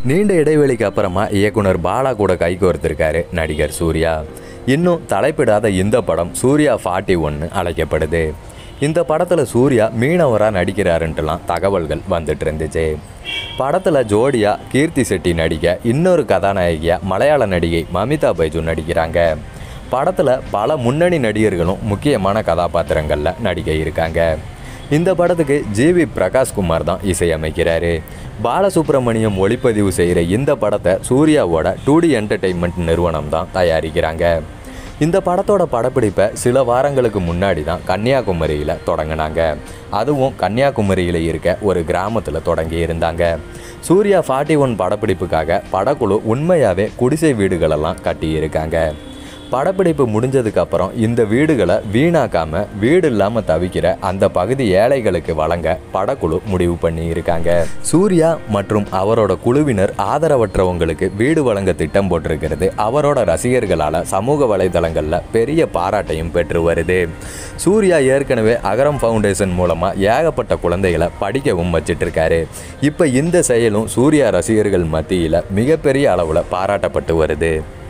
நீண்ட இடைவெளிக்கு அப்புறமா இயக்குனர் பாலா கூட கைகோர்த்திருக்காரு நடிகர் சூர்யா இன்னும் தலைப்பிடாத இந்த படம் சூர்யா ஃபார்ட்டி ஒன்னு அழைக்கப்படுது இந்த படத்தில் சூர்யா மீனவராக நடிக்கிறாருன்ட்டுலாம் தகவல்கள் வந்துட்டு இருந்துச்சு படத்தில் ஜோடியா கீர்த்தி செட்டி நடிக்க இன்னொரு கதாநாயகியா மலையாள நடிகை மமிதா பைஜு நடிக்கிறாங்க படத்தில் பல முன்னணி நடிகர்களும் முக்கியமான கதாபாத்திரங்களில் நடிக்க இருக்காங்க இந்த படத்துக்கு ஜிவி பிரகாஷ்குமார் தான் இசையமைக்கிறாரு பாலசுப்ரமணியம் ஒளிப்பதிவு செய்கிற இந்த படத்தை சூர்யாவோட டூ டி என்டர்டெயின்மெண்ட் நிறுவனம் தான் தயாரிக்கிறாங்க இந்த படத்தோட படப்பிடிப்பை சில வாரங்களுக்கு முன்னாடி தான் கன்னியாகுமரியில் தொடங்கினாங்க அதுவும் கன்னியாகுமரியில் இருக்க ஒரு கிராமத்தில் தொடங்கி இருந்தாங்க சூர்யா ஃபார்ட்டி ஒன் படப்பிடிப்புக்காக படக்குழு உண்மையாகவே குடிசை வீடுகளெல்லாம் கட்டியிருக்காங்க படப்பிடிப்பு முடிஞ்சதுக்கு அப்புறம் இந்த வீடுகளை வீணாக்காம வீடு இல்லாம தவிக்கிற அந்த பகுதி ஏழைகளுக்கு வழங்க படக்குழு முடிவு பண்ணி இருக்காங்க சூர்யா மற்றும் அவரோட குழுவினர் ஆதரவற்றவங்களுக்கு வீடு வழங்க திட்டம் போட்டிருக்கிறது அவரோட ரசிகர்களால சமூக வலைதளங்கள்ல பெரிய பாராட்டையும் பெற்று வருது சூர்யா ஏற்கனவே அகரம் ஃபவுண்டேஷன் மூலமா ஏகப்பட்ட குழந்தைகளை படிக்கவும் வச்சிட்டு இருக்காரு இப்போ இந்த செயலும் சூர்யா ரசிகர்கள் மத்தியில் மிகப்பெரிய அளவில் பாராட்டப்பட்டு வருது